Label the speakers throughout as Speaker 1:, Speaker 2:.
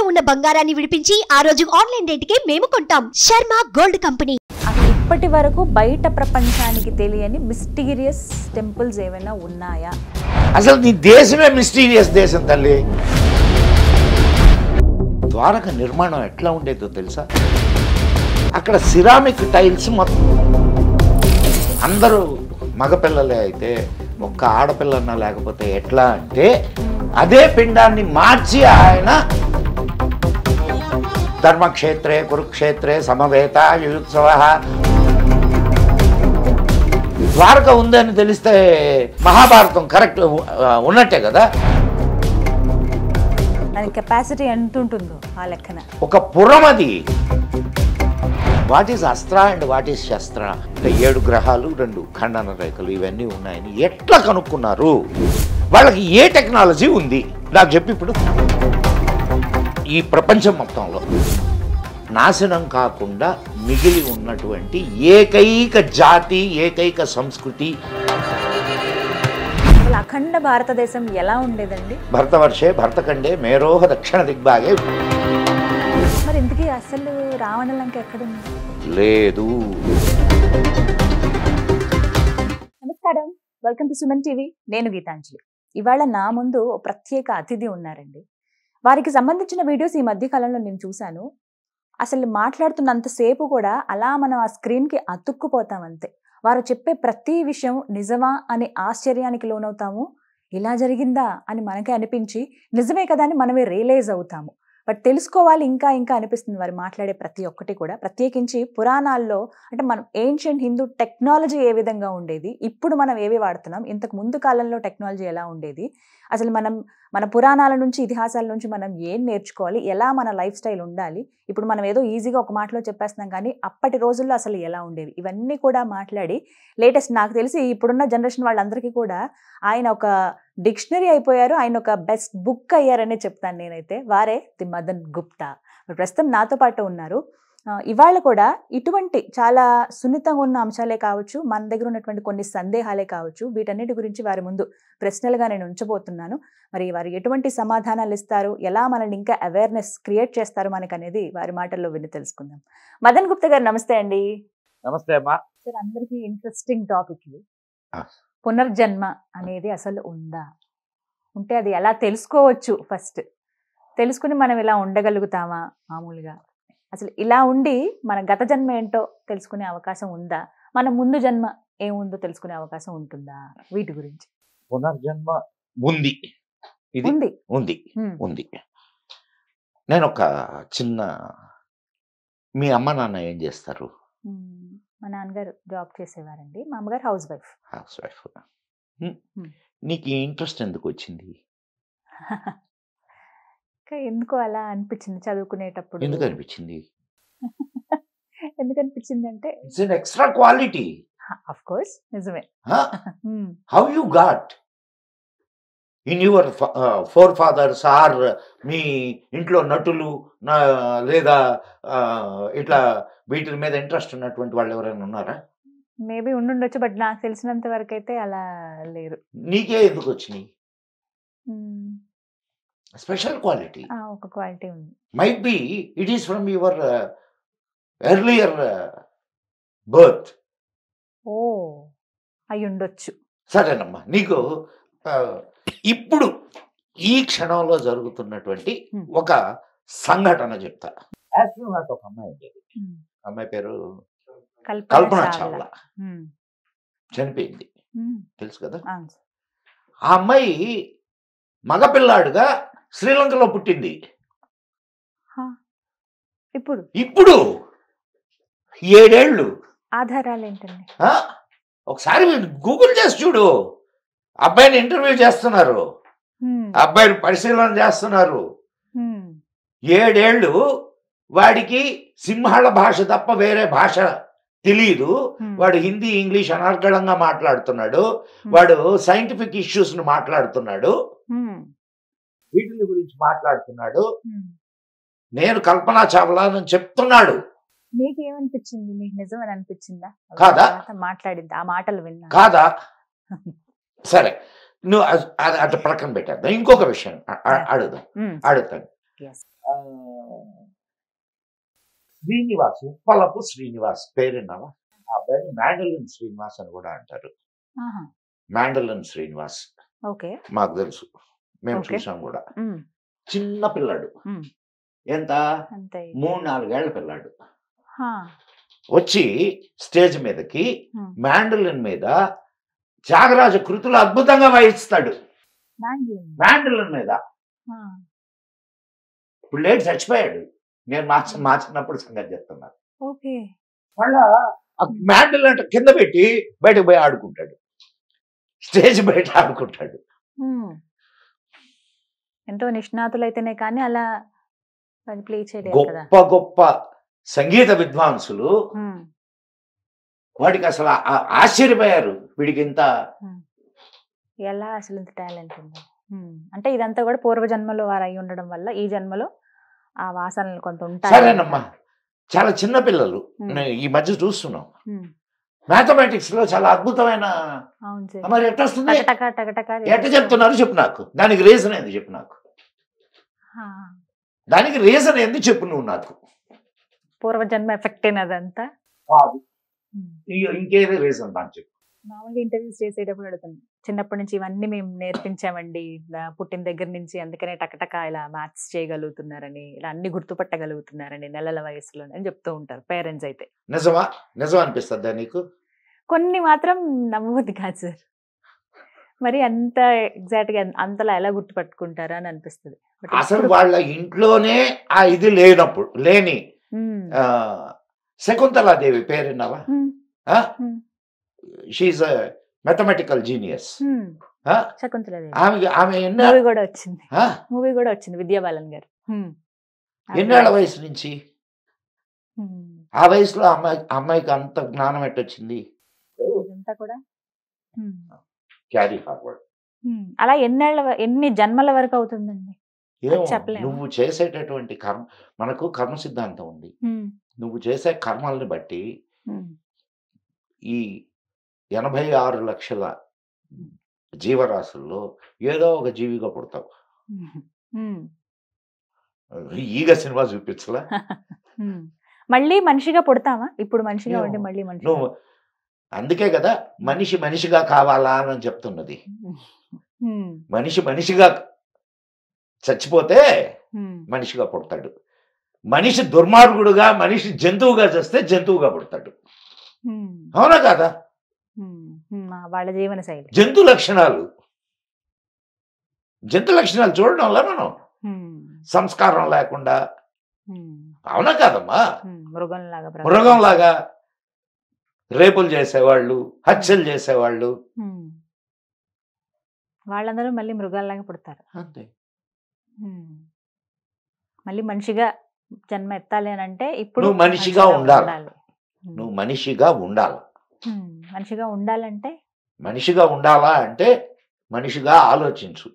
Speaker 1: ఉన్న బంగారాన్ని విడిపించి ఆ రోజు ఆన్లైన్ రేటుకే మేము కొంటాం శర్మ గోల్డ్ కంపెనీ
Speaker 2: అసలు ఇప్పటి వరకు బయట ప్రపంచానికి తెలియని మిస్టీరియస్ టెంపుల్స్ ఏమైనా ఉన్నాయా
Speaker 3: అసలు నీ దేశమే మిస్టీరియస్ దేశం తల్లి ద్వారక నిర్మాణం ఎట్లా ఉండేదో తెలుసా అక్కడ సిరామిక్ టైల్స్ మొత్తం అందరూ మగపిల్లలే అయితే ఒక్క ఆడపిల్లన్నా లేకపోతే ఎట్లా అంటే అదే పిండాన్ని మార్చి ఆయన ధర్మక్షేత్రే కురుక్షేత్రే సమవేత యుత్సవ ద్వారక ఉందని తెలిస్తే మహాభారతం కరెక్ట్ ఉన్నట్టే కదా
Speaker 2: దాని కెపాసిటీ ఎంత ఉంటుందో ఆ లెక్కన
Speaker 3: ఒక పురం అది what is astra and what is shastra అంటే ఏడు గ్రహాలు రెండు ఖండన రేఖలు ఇవన్నీ ఉన్నాయని ఎట్లా కనుక్కున్నారు వాళ్ళకి ఏ టెక్నాలజీ ఉంది నాకు చెప్పి ఇప్పుడు ఈ ప్రపంచం మొత్తంలో నాశనం కాకుండా మిగిలి ఉన్నటువంటి ఏకైక జాతి ఏకైక సంస్కృతి
Speaker 2: అసలు అఖండ భారతదేశం ఎలా ఉండేదండి
Speaker 3: భరతవర్షే భరతఖండే మేరోహ దక్షిణ దిగ్భాగే
Speaker 2: మరి ఇంతకీ అసలు రావణ లంక ఎక్కడుంది
Speaker 3: లేదు
Speaker 2: నమస్కారం వెల్కమ్ టు సుమన్ టీవీ నేను గీతాంజలి ఇవాళ నా ముందు ఓ ప్రత్యేక అతిథి ఉన్నారండి వారికి సంబంధించిన వీడియోస్ ఈ మధ్య కాలంలో నేను చూశాను అసలు మాట్లాడుతున్నంతసేపు కూడా అలా మనం ఆ స్క్రీన్కి అతుక్కుపోతాం అంతే వారు చెప్పే ప్రతి విషయం నిజమా అని ఆశ్చర్యానికి లోనవుతాము ఇలా జరిగిందా అని మనకే అనిపించి నిజమే కదా అని మనమే రియలైజ్ అవుతాము బట్ తెలుసుకోవాలి ఇంకా ఇంకా అనిపిస్తుంది వారు మాట్లాడే ప్రతి ఒక్కటి కూడా ప్రత్యేకించి పురాణాల్లో అంటే మనం ఏన్షియంట్ హిందూ టెక్నాలజీ ఏ విధంగా ఉండేది ఇప్పుడు మనం ఏవి వాడుతున్నాం ఇంతకు ముందు కాలంలో టెక్నాలజీ ఎలా ఉండేది అసలు మనం మన పురాణాల నుంచి ఇతిహాసాల నుంచి మనం ఏం నేర్చుకోవాలి ఎలా మన లైఫ్ స్టైల్ ఉండాలి ఇప్పుడు మనం ఏదో ఈజీగా ఒక మాటలో చెప్పేస్తున్నాం కానీ అప్పటి రోజుల్లో అసలు ఎలా ఉండేవి ఇవన్నీ కూడా మాట్లాడి లేటెస్ట్ నాకు తెలిసి ఇప్పుడున్న జనరేషన్ వాళ్ళందరికీ కూడా ఆయన ఒక డిక్షనరీ అయిపోయారు ఆయన ఒక బెస్ట్ బుక్ అయ్యారనే చెప్తాను నేనైతే వారే ది మదన్ గుప్తా ప్రస్తుతం నాతో పాటు ఉన్నారు ఆ, ఇవాళ కూడా ఇటువంటి చాలా సున్నితంగా ఉన్న అంశాలే కావచ్చు మన దగ్గర ఉన్నటువంటి కొన్ని సందేహాలే కావచ్చు వీటన్నిటి గురించి వారి ముందు ప్రశ్నలుగా నేను ఉంచబోతున్నాను మరి వారు ఎటువంటి సమాధానాలు ఇస్తారు ఎలా మనల్ని ఇంకా అవేర్నెస్ క్రియేట్ చేస్తారు మనకు అనేది వారి మాటల్లో విని తెలుసుకుందాం మదన్ గుప్తా గారు నమస్తే అండి
Speaker 3: నమస్తే అమ్మా
Speaker 2: సార్ అందరికీ ఇంట్రెస్టింగ్ టాపిక్ ఇది
Speaker 3: ఆ.
Speaker 2: పునర్జన్మ అనేది అసలు ఉందా ఉంటే అది ఎలా తెలుసుకోవచ్చు ఫస్ట్ తెలుసుకుని మనం ఇలా ఉండగలుగుతామా మామూలుగా అసలు ఇలా ఉండి మన గత జన్మ ఏంటో తెలుసుకునే అవకాశం ఉందా మన ముందు జన్మ ఏముందో తెలుసుకునే అవకాశం ఉంటుందా వీటి గురించి
Speaker 3: పునర్జన్మ ఉంది ఇది
Speaker 2: ఉంది
Speaker 3: ఉంది
Speaker 2: హ్మ్.
Speaker 3: ఉంది నేను ఒక చిన్న మీ అమ్మ నాన్న ఏం చేస్తారు
Speaker 2: హ్మ్. మా నాన్నగారు జాబ్ చేసేవారండి మా అమ్మగారు housewife
Speaker 3: housewife
Speaker 2: Hmm.
Speaker 3: నీకు ఈ ఇంట్రెస్ట్ ఎందుకు వచ్చింది
Speaker 2: ఇంకా ఎందుకో అలా అనిపించింది చదువుకునేటప్పుడు
Speaker 3: ఎందుకు అనిపించింది
Speaker 2: ఎందుకు అనిపించింది అంటే
Speaker 3: it's an extra quality
Speaker 2: of course నిజమే hmm.
Speaker 3: How you got in your forefathers or మీ ఇంట్లో నటులు నా- లేదా ఆ, ఇట్లా వీటి మీద ఇంట్రెస్ట్ ఉన్నటువంటి వాళ్ళు ఎవరైనా ఉన్నారా
Speaker 2: మేబీ ఉండుండొచ్చు బట్ నాకు తెలిసినంత వరకు అయితే అలా లేరు
Speaker 3: నీకే ఎందుకు వచ్చినాయి
Speaker 2: మ్మ్.
Speaker 3: స్పెషల్ క్వాలిటీ
Speaker 2: ఆ, ఒక క్వాలిటీ ఉంది
Speaker 3: might be it is from your earlier birth
Speaker 2: ఓ అయి ఉండొచ్చు
Speaker 3: సరేనమ్మా నీకు ఆ, ఇప్పుడు ఈ క్షణంలో జరుగుతున్నటువంటి
Speaker 2: Hmm.
Speaker 3: ఒక సంఘటన చెప్తా యాక్చువల్ నాకు ఒక అమ్మాయి ఉండేది
Speaker 2: మ్మ్.
Speaker 3: అమ్మాయి పేరు
Speaker 2: కల్పన
Speaker 3: కల్పన
Speaker 2: చావ్లా.
Speaker 3: చావ్లా
Speaker 2: మ్మ్.
Speaker 3: చనిపోయింది
Speaker 2: మ్మ్.
Speaker 3: తెలుసు కదా
Speaker 2: అవును సార్.
Speaker 3: ఆ అమ్మాయి మగపిల్లాడుగా శ్రీలంకలో పుట్టింది
Speaker 2: హా. ఇప్పుడు
Speaker 3: ఇప్పుడు ఏడేళ్ళు
Speaker 2: ఆధారాలు ఏంటండి
Speaker 3: ఆ? ఒకసారి గూగుల్ చేసి చూడు అబ్బాయిని ఇంటర్వ్యూ చేస్తున్నారు
Speaker 2: మ్మ్.
Speaker 3: అబ్బాయిని పరిశీలన చేస్తున్నారు
Speaker 2: మ్మ్.
Speaker 3: ఏడేళ్ళు వాడికి సింహాల భాష తప్ప వేరే భాష తెలియదు
Speaker 2: మ్మ్.
Speaker 3: వాడు హిందీ ఇంగ్లీష్ అనర్గళంగా మాట్లాడుతున్నాడు
Speaker 2: మ్మ్.
Speaker 3: వాడు సైంటిఫిక్ ఇష్యూస్ ను మాట్లాడుతున్నాడు
Speaker 2: మ్మ్.
Speaker 3: వీటిని గురించి మాట్లాడుతున్నాడు
Speaker 2: మ్మ్.
Speaker 3: నేను కల్పనా చావ్లా అని చెప్తున్నాడు
Speaker 2: మీకు ఏమనిపించింది మీకు నిజం అని అనిపించిందా
Speaker 3: కాదా?
Speaker 2: తర్వాత మాట్లాడింది ఆ మాటలు విన్నా
Speaker 3: కాదా సరే నువ్వు అ- అది అట్లా ప్రక్కన పెట్టేద్దాం ఇంకొక విషయం అ- అ- అడుగుదాం
Speaker 2: మ్మ్.
Speaker 3: అడుగుతాను
Speaker 2: Yes.
Speaker 3: ఆ, శ్రీనివాస్ ఉప్పలపు శ్రీనివాస్ పేరున్నావా ఆ అబ్బాయిని మ్యాండలిన్ శ్రీనివాస్ అని కూడా అంటారు
Speaker 2: ఆహా.
Speaker 3: మ్యాండలిన్ శ్రీనివాస్
Speaker 2: ఓకే
Speaker 3: మాకు తెలుసు మేము
Speaker 2: Okay.
Speaker 3: చూసాం కూడా
Speaker 2: ఉమ్,
Speaker 3: చిన్న పిల్లాడు
Speaker 2: ఉమ్.
Speaker 3: ఎంత
Speaker 2: అంతే
Speaker 3: మూడు నాలుగేళ్ల పిల్లాడు
Speaker 2: హా,
Speaker 3: వచ్చి స్టేజ్ మీదకి
Speaker 2: ఉమ్.
Speaker 3: మ్యాండలిన్ మీద త్యాగరాజ కృతులు అద్భుతంగా వాయిస్తాడు
Speaker 2: మ్యాండ్లిన్.
Speaker 3: మ్యాండలిన్ మీద
Speaker 2: హా,
Speaker 3: ఇప్పుడు లేట్ చచ్చిపోయాడు నేను మా మా చిన్నప్పుడు సంగతి చెప్తున్నాను
Speaker 2: ఓకే
Speaker 3: మళ్ళా ఆ మ్యాండలిన్ అంటే కింద పెట్టి బయటకు పోయి ఆడుకుంటాడు స్టేజ్ బయట ఆడుకుంటాడు
Speaker 2: ఉమ్. ఎంతో నిష్ణాతులైతేనే కానీ అలా అది ప్లే చేయలేదు కదా
Speaker 3: గొప్ప గొప్ప సంగీత విద్వాంసులు
Speaker 2: ఉమ్,
Speaker 3: వాడికి అసలు ఆ- ఆశ్చర్యపోయారు వీడికి ఇంత
Speaker 2: ఎలా అసలు ఇంత టాలెంట్ ఉంది ఉమ్, అంటే ఇదంతా కూడా పూర్వ జన్మలో వారు అయి ఉండడం వల్ల ఈ జన్మలో ఆ వాసనలు కొంత ఉంటాయి
Speaker 3: సరేనమ్మా చాలా చిన్న పిల్లలు
Speaker 2: ఉమ్,
Speaker 3: నేను ఈ మధ్య చూస్తున్నాం
Speaker 2: ఉమ్.
Speaker 3: మ్యాథమెటిక్స్ లో చాలా అద్భుతమైన
Speaker 2: అవును సార్
Speaker 3: మరి ఎట్ట వస్తుంది
Speaker 2: టక టక టక
Speaker 3: ఎట్ట చెప్తున్నారు చెప్పు నాకు దానికి రీజన్ ఏంది చెప్పు నాకు
Speaker 2: హా,
Speaker 3: దానికి రీజన్ ఏంది చెప్పు నువ్వు నాకు
Speaker 2: పూర్వ జన్మ ఎఫెక్ట్ అదంతా
Speaker 3: కాదు
Speaker 2: ఉమ్.
Speaker 3: ఇ- ఇంకేది రీజన్ నాకు చెప్పు
Speaker 2: మామూలుగా ఇంటర్వ్యూస్ చేసేటప్పుడు అడుగుతాను చిన్నప్పటి నుంచి ఇవన్నీ మేము నేర్పించామండి ఇలా పుట్టిన దగ్గర నుంచి అందుకనే టకటక ఇలా మ్యాథ్స్ చేయగలుగుతున్నారని ఇలా అన్ని గుర్తుపట్టగలుగుతున్నారని నెలల వయసులో అని చెప్తూ ఉంటారు పేరెంట్స్ అయితే
Speaker 3: నిజమా నిజం అనిపిస్తుందా నీకు
Speaker 2: కొన్ని మాత్రం నమ్మవద్దు కాదు సార్ మరి అంత ఎగ్జాక్ట్ గా అంతలా ఎలా గుర్తుపట్టుకుంటారా అని అనిపిస్తుంది But
Speaker 3: అసలు
Speaker 2: ఇప్పుడు-
Speaker 3: వాళ్ళ ఇంట్లోనే ఆ ఇది లేనప్పుడు లేని
Speaker 2: ఉమ్,
Speaker 3: ఆ, శకుంతలాదేవి పేరున్నావా
Speaker 2: um, um,
Speaker 3: she mathematical genius
Speaker 2: um. Shakuntala Devi
Speaker 3: ఆమె ఆమె ఎన్న
Speaker 2: మూవీ కూడా వచ్చింది
Speaker 3: ఆ?
Speaker 2: మూవీ కూడా వచ్చింది విద్యాబాలన్ గారు ఉమ్.
Speaker 3: ఎన్నేళ్ల వయసు నుంచి
Speaker 2: ఉమ్.
Speaker 3: ఆ వయసులో అమ్మాయి అమ్మాయికి అంత జ్ఞానం ఎట్టొచ్చింది
Speaker 2: ఇదంతా కూడా ఉమ్.
Speaker 3: క్యారీ ఫార్వర్డ్
Speaker 2: ఉమ్. అలా ఎన్నేళ్ల వ- ఎన్ని జన్మల వరకు అవుతుందండి
Speaker 3: ఏమో
Speaker 2: చెప్పలేము.
Speaker 3: నువ్వు చేసేటటువంటి కర్మ మనకు కర్మ సిద్ధాంతం ఉంది
Speaker 2: ఉమ్.
Speaker 3: నువ్వు చేసే కర్మల్ని బట్టి
Speaker 2: ఉమ్.
Speaker 3: ఈ ఎనభై ఆరు లక్షల జీవరాశుల్లో ఏదో ఒక జీవిగా పుడతావు
Speaker 2: ఉమ్. ఉమ్.
Speaker 3: ఈగ సినిమా చూపించలా
Speaker 2: ఉమ్. మళ్ళీ మనిషిగా పుడతామా ఇప్పుడు మనిషిగా
Speaker 3: ఏమో.
Speaker 2: ఉండి మళ్ళీ మనిషి
Speaker 3: నువ్వు అందుకే కదా మనిషి మనిషిగా కావాలా అని చెప్తున్నది మనిషి మనిషిగా చచ్చిపోతే మనిషిగా పుడతాడు మనిషి దుర్మార్గుడుగా మనిషి జంతువుగా చేస్తే జంతువుగా పుడతాడు అవునా కాదా
Speaker 2: వాళ్ళ జీవన శైలి
Speaker 3: జంతు లక్షణాలు జంతు లక్షణాలు చూడడం వల్ల మనం
Speaker 2: ఉమ్.
Speaker 3: సంస్కారం లేకుండా
Speaker 2: ఉమ్.
Speaker 3: అవునా కాదమ్మా
Speaker 2: ఉమ్. మృగంలాగా ప్రవర్తించడం.
Speaker 3: మృగంలాగా రేపులు చేసేవాళ్ళు హత్యలు చేసేవాళ్ళు
Speaker 2: ఉమ్. వాళ్ళందరూ మళ్ళీ మృగాల్లాగా పుడతారు
Speaker 3: అంతే
Speaker 2: ఉమ్. మళ్ళీ మనిషిగా జన్మ ఎత్తాలి అని అంటే ఇప్పుడు
Speaker 3: నువ్వు మనిషిగా ఉండాలి.
Speaker 2: ఉమ్.
Speaker 3: నువ్వు మనిషిగా ఉండాలి
Speaker 2: ఉమ్. మనిషిగా ఉండాలంటే
Speaker 3: మనిషిగా ఉండాలా అంటే మనిషిగా ఆలోచించు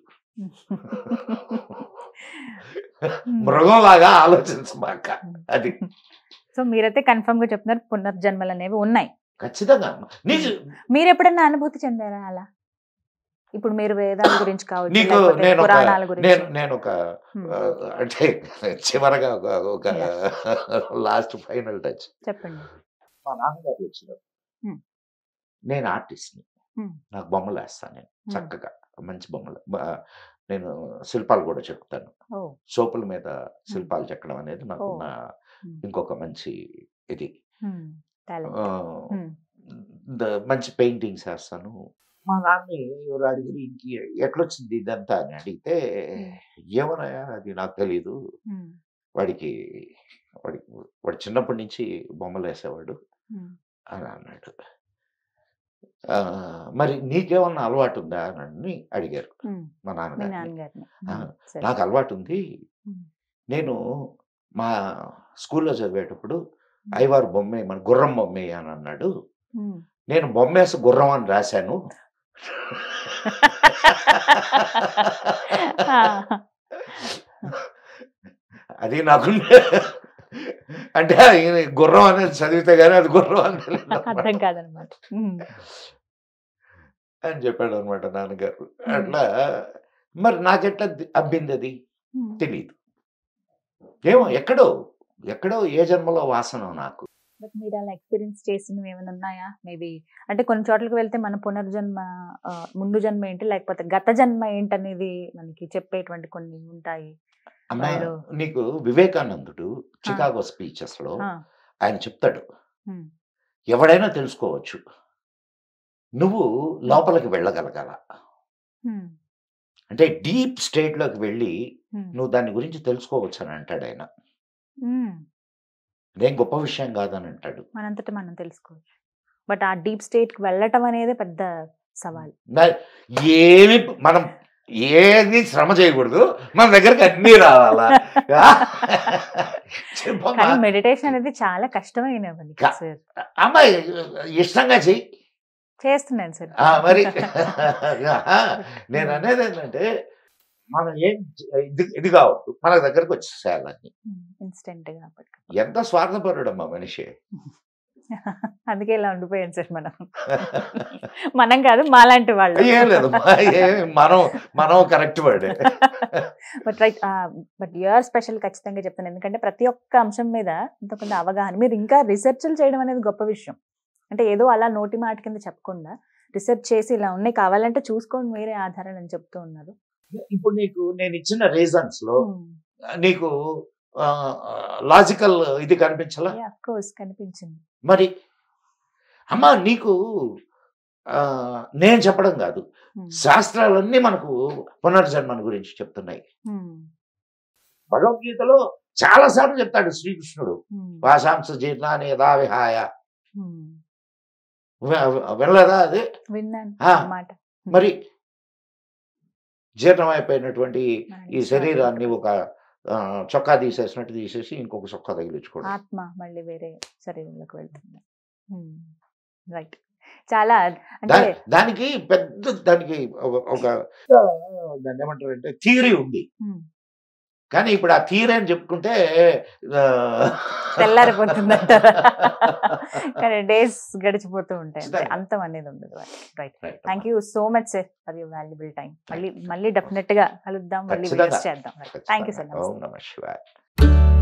Speaker 3: మృగంలాగా ఆలోచించమాక అది
Speaker 2: సో మీరైతే కన్ఫర్మ్ గా చెప్తున్నారు పునర్జన్మలు అనేవి ఉన్నాయి
Speaker 3: ఖచ్చితంగా నీకు
Speaker 2: మీరు ఎప్పుడన్నా అనుభూతి చెందారా అలా ఇప్పుడు మీరు వేదాల గురించి కావచ్చు
Speaker 3: నీకు
Speaker 2: లేకపోతే
Speaker 3: నేను ఒక
Speaker 2: పురాణాల గురించి
Speaker 3: నేను నేను ఒక
Speaker 2: ఉమ్.
Speaker 3: ఆ, అంటే చివరగా ఒక ఒక లాస్ట్ ఫైనల్ టచ్
Speaker 2: చెప్పండి
Speaker 3: మా నాన్నగారు వచ్చినారు
Speaker 2: Hmm.
Speaker 3: నేను ఆర్టిస్ట్ని
Speaker 2: Hmm.
Speaker 3: నాకు బొమ్మలు వేస్తాను నేను చక్కగా మంచి బొమ్మలు బ- నేను శిల్పాలు కూడా చెక్కుతాను
Speaker 2: ఓ
Speaker 3: సోపుల మీద శిల్పాలు చెక్కడం అనేది నాకున్న
Speaker 2: Hmm.
Speaker 3: ఇంకొక మంచి ఇది
Speaker 2: ఉమ్. టాలెంట్
Speaker 3: ఆ,
Speaker 2: ఉమ్.
Speaker 3: ద- మంచి పెయింటింగ్స్ వేస్తాను మా నాన్న ఎవరు అడిగి ఇంకి ఎట్లొచ్చింది ఇదంతా అని అడిగితే ఏమన్నాయా అది నాకు తెలీదు
Speaker 2: ఉమ్.
Speaker 3: వాడికి వాడికి వాడు చిన్నప్పటి నుంచి బొమ్మలు వేసేవాడు
Speaker 2: ఉమ్.
Speaker 3: అని అన్నాడు ఆ, మరి నీకేమన్నా అలవాటు ఉందా అని అడిగారు
Speaker 2: ఉమ్.
Speaker 3: మా
Speaker 2: మీ
Speaker 3: నాన్నగారు
Speaker 2: నాన్నగారిని
Speaker 3: ఆ,
Speaker 2: ఉమ్. సరే.
Speaker 3: నాకు అలవాటు ఉంది
Speaker 2: ఉమ్.
Speaker 3: నేను మా స్కూల్లో చదివేటప్పుడు అయ్యవారు బొమ్మే మన గుర్రం బొమ్మే అని అన్నాడు
Speaker 2: ఉమ్.
Speaker 3: నేను బొమ్మేసి గుర్రం అని రాశాను
Speaker 2: ఆ.
Speaker 3: అది నాకు అంటే ఈయన గుర్రం అనేది చదివితే గానీ అది గుర్రం అని తెలియదు
Speaker 2: అర్థం
Speaker 3: అన్నమాట.
Speaker 2: కాదనమాట ఉమ్.
Speaker 3: అని చెప్పాడు అనమాట నాన్నగారు అట్లా మరి నాకెట్లా ది- అబ్బింది అది
Speaker 2: ఉమ్.
Speaker 3: తెలియదు ఏమో ఎక్కడో ఎక్కడో ఏ జన్మలో వాసన నాకు
Speaker 2: బట్ మీరు అలా ఎక్స్పీరియన్స్ చేసినవి ఏమైనా ఉన్నాయా మేబీ అంటే కొన్ని చోట్లకి వెళ్తే మన పునర్జన్మ ఆ, ముందు జన్మ ఏంటి లేకపోతే గత జన్మ ఏంటనేది మనకి చెప్పేటువంటి కొన్ని ఉంటాయి
Speaker 3: అమ్మా
Speaker 2: వాళ్ళు-
Speaker 3: నీకు వివేకానందుడు చికాగో స్పీచెస్ లో
Speaker 2: ఆ,
Speaker 3: ఆయన చెప్తాడు
Speaker 2: ఉమ్,
Speaker 3: ఎవడైనా తెలుసుకోవచ్చు నువ్వు లోపలికి వెళ్ళగలగాల
Speaker 2: ఉమ్,
Speaker 3: అంటే డీప్ స్టేట్ లోకి వెళ్ళి
Speaker 2: ఉమ్,
Speaker 3: నువ్వు దాని గురించి తెలుసుకోవచ్చు అని అంటాడు ఆయన
Speaker 2: ఉమ్.
Speaker 3: అదేం గొప్ప విషయం కాదని అంటాడు
Speaker 2: మనంతట మనం తెలుసుకోవచ్చు బట్ ఆ డీప్ స్టేట్ కి వెళ్ళటం అనేది పెద్ద సవాల్
Speaker 3: నా- ఏమి మనం ఏది శ్రమ చేయకూడదు మన దగ్గరికి అన్నీ రావాలా చెప్పమ్మా
Speaker 2: కానీ మెడిటేషన్ అనేది చాలా కష్టమైన పని
Speaker 3: కా-
Speaker 2: సార్
Speaker 3: అమ్మాయి ఇష్టంగా చెయ్యి
Speaker 2: చేస్తున్నాను సార్
Speaker 3: ఆ, మరి ఆ, నేను అనేది ఏంటంటే మనం ఏం ఇది ఇది కావద్దు మన దగ్గరకు వచ్చేసేయాలని
Speaker 2: ఇన్స్టెంట్ గా అప్పటికి
Speaker 3: ఎంత స్వార్థపరుడమ్మా మనిషి
Speaker 2: అందుకే ఇలా ఉండిపోయాను సార్ మనం మనం కాదు మాలాంటి వాళ్ళు
Speaker 3: ఏం లేదు మనం మనం correct word
Speaker 2: but right but you're special ఖచ్చితంగా చెప్తాను ఎందుకంటే ప్రతి ఒక్క అంశం మీద ఇంత కొంత అవగాహన మీరు ఇంకా రీసెర్చ్లు చేయడం అనేది గొప్ప విషయం అంటే ఏదో అలా నోటి మాట కింద చెప్పకుండా రీసెర్చ్ చేసి ఇలా ఉన్నాయి కావాలంటే చూసుకోండి మీరే ఆధారాలు అని చెప్తూ ఉన్నారు
Speaker 3: ఇప్పుడు నీకు నేను ఇచ్చిన రీజన్స్ లో
Speaker 2: Hmm.
Speaker 3: నీకు లాజికల్ ఇది కనిపించలా
Speaker 2: Yeah, of course కనిపించింది
Speaker 3: మరి అమ్మా నీకు ఆ, నేను చెప్పడం కాదు
Speaker 2: Hmm.
Speaker 3: శాస్త్రాలన్నీ మనకు పునర్జన్మను గురించి చెప్తున్నాయి
Speaker 2: Hmm.
Speaker 3: భగవద్గీతలో చాలా సార్లు చెప్తాడు శ్రీకృష్ణుడు
Speaker 2: Hmm.
Speaker 3: వాసాంస జీర్ణాన్ని యథా విహాయ
Speaker 2: Hmm.
Speaker 3: వి- వినలేదా అది
Speaker 2: విన్నాను
Speaker 3: ఆ.
Speaker 2: అన్నమాట
Speaker 3: మరి జీర్ణమైపోయినటువంటి
Speaker 2: మన
Speaker 3: ఈ శరీరాన్ని ఒక ఆ, చొక్కా తీసేసినట్టు తీసేసి ఇంకొక చొక్కా తగిలించుకోవడం
Speaker 2: ఆత్మ మళ్ళీ వేరే శరీరంలోకి వెళ్తుంది రైట్ చాలా అంటే
Speaker 3: దా- దానికి పెద్ద దానికి ఒక ఒక దాన్ని ఏమంటారంటే థియరీ ఉంది
Speaker 2: Hmm.
Speaker 3: కానీ ఇప్పుడు ఆ థియరీ అని చెప్పుకుంటే ఆ,
Speaker 2: తెల్లారిపోతుందంటారా కానీ డేస్ గడిచిపోతూ ఉంటాయి అంతే.
Speaker 3: ఖచ్చితంగా.
Speaker 2: అంతం అనేది ఉండదు right
Speaker 3: Right.
Speaker 2: Thank you so much sir for your valuable time మళ్ళీ మళ్ళీ డెఫినెట్ గా కలుద్దాం మళ్ళీ
Speaker 3: ఖచ్చితంగా.
Speaker 2: వీడియోస్ చేద్దాం థ్యాంక్ యూ సార్
Speaker 3: ఓం నమ శివాయ